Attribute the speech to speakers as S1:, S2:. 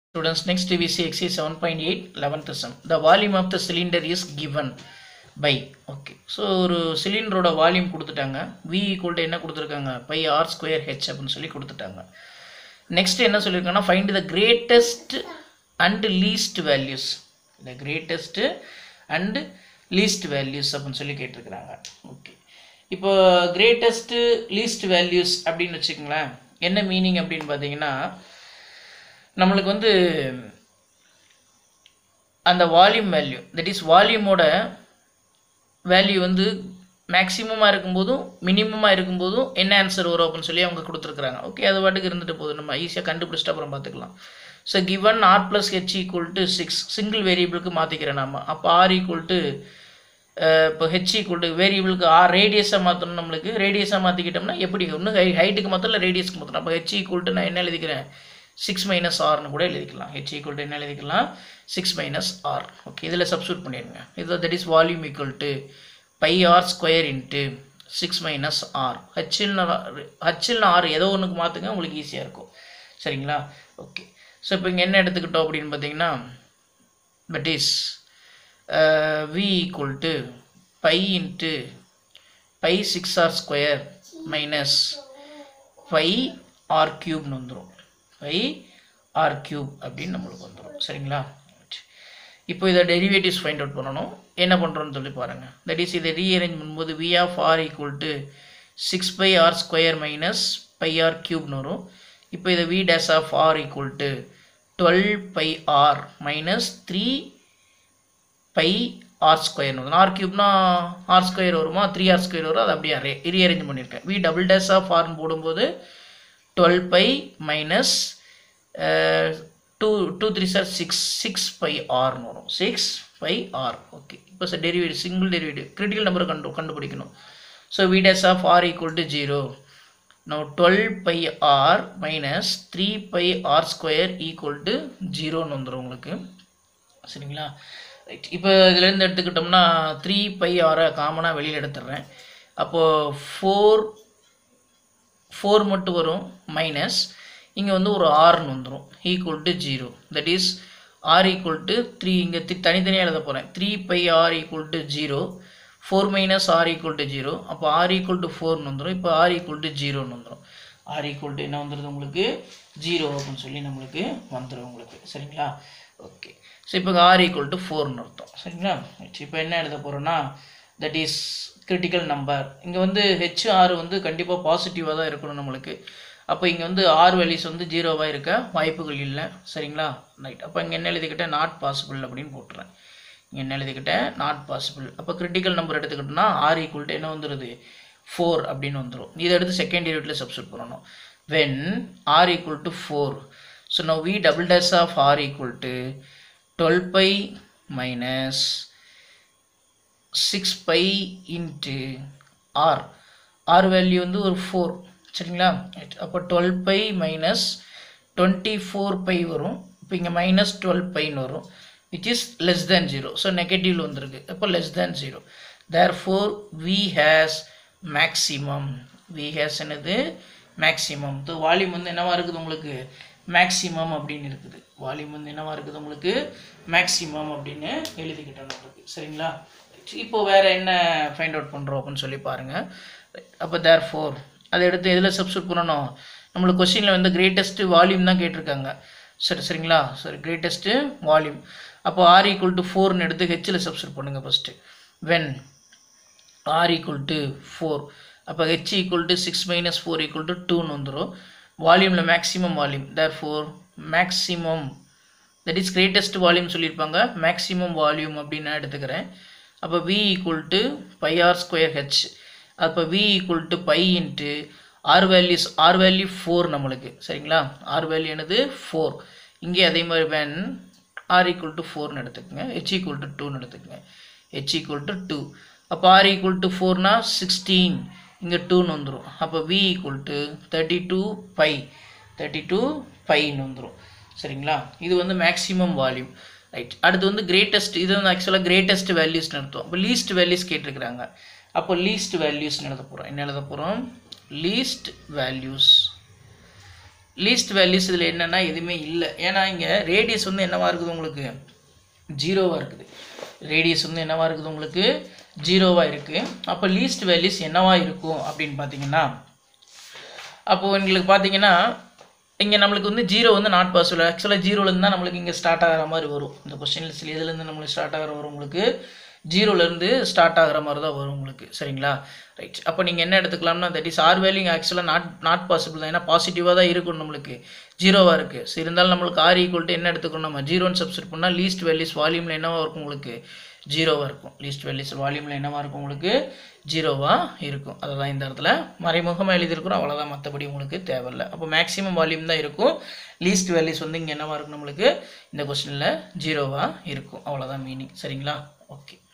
S1: Students, next we see exercise 7.8, 11th sum. The volume of the cylinder is given by, okay. So ஒரு சிலிண்டரோட volume கொடுத்துட்டாங்க V equal to என்ன கொடுத்துருக்காங்க by r square H அப்படின்னு சொல்லி கொடுத்துட்டாங்க next என்ன சொல்லியிருக்காங்கன்னா find the greatest and least values the greatest and least values அப்படின்னு சொல்லி கேட்டிருக்கிறாங்க ஓகே இப்போ கிரேட்டஸ்ட் லீஸ்ட் வேல்யூஸ் அப்படின்னு வச்சுக்கோங்களேன் என்ன மீனிங் அப்படின்னு பார்த்தீங்கன்னா நம்மளுக்கு வந்து அந்த வால்யூம் வேல்யூ தட் இஸ் வால்யூமோட வேல்யூ வந்து மேக்ஸிமமாக இருக்கும்போதும் மினிமமாக இருக்கும்போதும் என்ன ஆன்சர் வரும் அப்படின்னு சொல்லி அவங்க கொடுத்துருக்குறாங்க ஓகே அது பாட்டுக்கு இருந்துட்டு போகுது நம்ம ஈஸியாக கண்டுபிடிச்சிட்டு அப்புறம் பார்த்துக்கலாம் so given R plus H equal to six single வேரியபிளுக்கு மாற்றிக்கிறேன் நம்ம அப்போ ஆர் ஈக்குவல் டு இப்போ ஹெச் ஈக்குவல் டு வேரியபிளுக்கு ஆர் ரேடியஸாக மாற்றணும் நம்மளுக்கு ரேடியஸாக மாற்றிக்கிட்டோம்னா எப்படி இன்னும் ஹை ஹைட்டுக்கு மாற்றல இல்லை ரேடியஸ்க்கு மாற்றணும் அப்போ ஹெச் ஈக்குவல் டு நான் என்ன எழுதிக்கிறேன் சிக்ஸ் மைனஸ் ஆர்னு கூட எழுதிக்கலாம் ஹெச் ஈக்குவல் டு என்ன எழுதிக்கலாம் சிக்ஸ் மைனஸ் ஆர் ஓகே இதில் சப்ஸ்டியூட் பண்ணிடுங்க இது that is volume equal to pi r square into six minus r ஹச்சில்னு ஹச்சில்னு ஆர் ஏதோ ஒன்றுக்கு மாற்றுங்க உங்களுக்கு ஈஸியாக இருக்கும் சரிங்களா ஓகே ஸோ இப்போ இங்கே என்ன எடுத்துக்கிட்டோம் அப்படின்னு பார்த்தீங்கன்னா that is v equal to pi into pi six r square minus five r க்யூப்னு வந்துடும் ஃபைவ் ஆர் க்யூப் அப்படின்னு நம்மளுக்கு வந்துடும் சரிங்களா இப்போ இதை டெரிவேட்டிவ்ஸ் ஃபைண்ட் அவுட் பண்ணணும் என்ன பண்ணுறோன்னு சொல்லி பாருங்கள் தட் இஸ் இதை ரீஅரேஞ்ச் பண்ணும்போது v of r equal to six pi r square minus pi r க்யூப்னு வரும் இப்போ இதை v dash of r equal to twelve pi r minus three pi r ஸ்கொயர்னு வரும் ஆர் க்யூப்னா ஆர் ஸ்கொயர் வருமா த்ரீ ஆர் ஸ்கொயர் வரும் அது அப்படியே அரே ரீஅரேஞ்ச் பண்ணியிருக்கேன் வி டபுள் டேஸ் ஆஃப் ஆர்னு போடும்போது twelve pi minus two two three sir six six by ஆர்னு வரும் சிக்ஸ் பை ஆர் ஓகே இப்போ sir derivative single derivative critical நம்பரை கண்டு கண்டுபிடிக்கணும் so v dash of r equal to zero no twelve pi r minus three pi r square equal to ஜீரோன்னு வந்துடும் உங்களுக்கு சரிங்களா right இப்போ இதுலேருந்து எடுத்துக்கிட்டோம்னா த்ரீ பை ஆரை காமனாக வெளியில் எடுத்துடுறேன் அப்போது ஃபோர் ஃபோர் மட்டும் வரும் மைனஸ் இங்கே வந்து ஒரு ஆர்னு வந்துடும் equal to zero that is r equal to three இங்கே தனித்தனியாக எழுத போகிறேன் three pi r equal to zero four minus r equal to zero அப்போ ஆர் ஈக்குவல் டு ஃபோர்னு வந்துடும் இப்போ ஆர் ஈக்குவல் டு ஜீரோன்னு வந்துடும் ஆர் ஈக்குவல் டு என்ன வந்துடுது உங்களுக்கு ஜீரோ அப்படின்னு சொல்லி நம்மளுக்கு வந்துடும் உங்களுக்கு சரிங்களா ஓகே ஸோ இப்போ ஆர் ஈக்குவல் டு ஃபோர்னு அர்த்தம் சரிங்களா இப்போ என்ன எழுத போகிறோன்னா தட் இஸ் கிரிட்டிக்கல் நம்பர் இங்கே வந்து ஹெச் ஆர் வந்து கண்டிப்பாக பாசிட்டிவாக தான் இருக்கணும் நம்மளுக்கு அப்போ இங்கே வந்து ஆர் வேல்யூஸ் வந்து ஜீரோவாக இருக்க வாய்ப்புகள் இல்லை சரிங்களா ரைட் அப்போ இங்கே என்ன எழுதிக்கிட்டேன் நாட் பாசிபிள் அப்படின்னு போட்டுறேன் இங்கே என்ன எழுதிக்கிட்டேன் நாட் பாசிபிள் அப்போ கிரிட்டிக்கல் நம்பர் எடுத்துக்கிட்டோம்னா ஆர் ஈக்குவல் டு என்ன வந்துடுது ஃபோர் அப்படின்னு வந்துடும் இதை எடுத்து செகண்ட் டெரிவேட்டில் சப்ஸ்டியூட் பண்ணணும் when r equal to four so no v double dash of r equal to twelve pi minus six pi into r r value வந்து ஒரு ஃபோர் சரிங்களா அப்போ twelve pi minus twenty four pi வரும் இப்போ இங்கே minus twelve பைன்னு வரும் which is less than zero so நெகட்டிவ்ல வந்திருக்கு அப்போ less than zero therefore v has maximum v has என்னது மேக்ஸிமம் ஸோ வால்யூம் வந்து என்னவா இருக்குது உங்களுக்கு மேக்ஸிமம் அப்படின்னு இருக்குது வால்யூம் வந்து என்னவா இருக்குது உங்களுக்கு மேக்ஸிமம் அப்படின்னு எழுதிக்கிட்டோம் உங்களுக்கு சரிங்களா இப்போ வேறு என்ன ஃபைண்ட் அவுட் பண்ணுறோம் அப்படின்னு சொல்லி பாருங்கள் அப்போ தேர் ஃபோர் அதை எடுத்து எதில் சப்ஸ்டியூட் பண்ணணும் நம்மளுக்கு கொஸ்டினில் வந்து கிரேட்டஸ்ட்டு வால்யூம் தான் கேட்டிருக்காங்க சரி சரிங்களா சரி கிரேட்டஸ்ட்டு வால்யூம் அப்போ ஆர் ஈக்குவல் டு ஃபோர்னு எடுத்து ஹெச்சில் சப்ஸ்டியூட் பண்ணுங்கள் first when r equal to four அப்போ h equal to six minus four equal to டூன்னு வந்துடும் வால்யூமில் maximum volume therefore maximum that is greatest volume சொல்லியிருப்பாங்க மேக்ஸிமம் வால்யூம் அப்படின்னு நான் எடுத்துக்கிறேன் அப்போ v equal to pi r square h அப்போ v equal to pi into r values r value four நம்மளுக்கு சரிங்களா ஆர் வேல்யூ என்னது ஃபோர் இங்கே அதே மாதிரி வேன் ஆர் ஈக்குவல் டு ஃபோர்னு எடுத்துக்கோங்க ஹெச் ஈக்குவல் டு டூன்னு எடுத்துக்கோங்க ஹெச் ஈக்குவல் டு டூ அப்போ ஆர் ஈக்குவல் டு ஃபோர்னா சிக்ஸ்டீன் இங்கே டூன்னு வந்துடும் அப்போ v equal to thirty two pi thirty two பைன்னு வந்துடும் சரிங்களா இது வந்து மேக்ஸிமம் வால்யூம் ரைட் அடுத்து வந்து கிரேட்டஸ்ட் இது வந்து ஆக்சுவலாக கிரேட்டஸ்ட் வேல்யூஸ்னு அர்த்தம் அப்போ லீஸ்ட் வேல்யூஸ் கேட்டிருக்கிறாங்க அப்போ லீஸ்ட் வேல்யூஸ்னு எழுத போகிறோம் என்ன எழுத போகிறோம் லீஸ்ட் வேல்யூஸ் லீஸ்ட் வேல்யூஸ் இதில் என்னென்னா எதுவுமே இல்லை ஏன்னா இங்கே ரேடியஸ் வந்து என்னவா இருக்குது உங்களுக்கு ஜீரோவாக இருக்குது ரேடியஸ் வந்து என்னவா இருக்குது உங்களுக்கு ஜீரோவாக இருக்குது அப்போ லீஸ்ட் வேல்யூஸ் என்னவா இருக்கும் அப்படின்னு பார்த்தீங்கன்னா அப்போது உங்களுக்கு பார்த்தீங்கன்னா இங்கே நம்மளுக்கு வந்து ஜீரோ வந்து நாட் பாசிபிள் ஆக்சுவலாக ஜீரோலேருந்து தான் நம்மளுக்கு இங்கே ஸ்டார்ட் ஆகிற மாதிரி வரும் இந்த கொஸ்டின் லிஸ்ட்டில் எதுலேருந்து நம்மளுக்கு ஸ்டார்ட் ஆகிற வரும் உங்களுக்கு ஜீரோலேருந்து ஸ்டார்ட் ஆகிற மாதிரி தான் வரும் உங்களுக்கு சரிங்களா ரைட் அப்போ நீங்கள் என்ன எடுத்துக்கலாம்னா தட் இஸ் ஆர் வேல்யூ ஆக்சுவலாக நாட் நாட் பாசிபிள் தான் ஏன்னா பாசிட்டிவாக தான் இருக்கும் நம்மளுக்கு ஜீரோவாக இருக்குது ஸோ இருந்தாலும் நம்மளுக்கு ஆர் ஈக்குவல் என்ன எடுத்துக்கணும் நம்ம ஜீரோன்னு சப்ஸ்டிட் பண்ணால் லீஸ்ட் வேல்யூஸ் வால்யூமில் என்னவாக இருக்கும் உங்களுக்கு ஜீரோவாக இருக்கும் லீஸ்ட் வேல்யூஸ் வால்யூமில் என்னவாக இருக்கும் உங்களுக்கு ஜீரோவாக இருக்கும் அதை தான் இந்த இடத்துல மறைமுகமாக எழுதியிருக்கிறோம் அவ்வளோதான் மற்றபடி உங்களுக்கு தேவையில்லை அப்போ மேக்ஸிமம் வால்யூம் தான் இருக்கும் லீஸ்ட் வேல்யூஸ் வந்து இங்கே என்னவாக இருக்கும் நம்மளுக்கு இந்த கொஸ்டினில் ஜீரோவாக இருக்கும் அவ்வளோதான் மீனிங் சரிங்களா ஓகே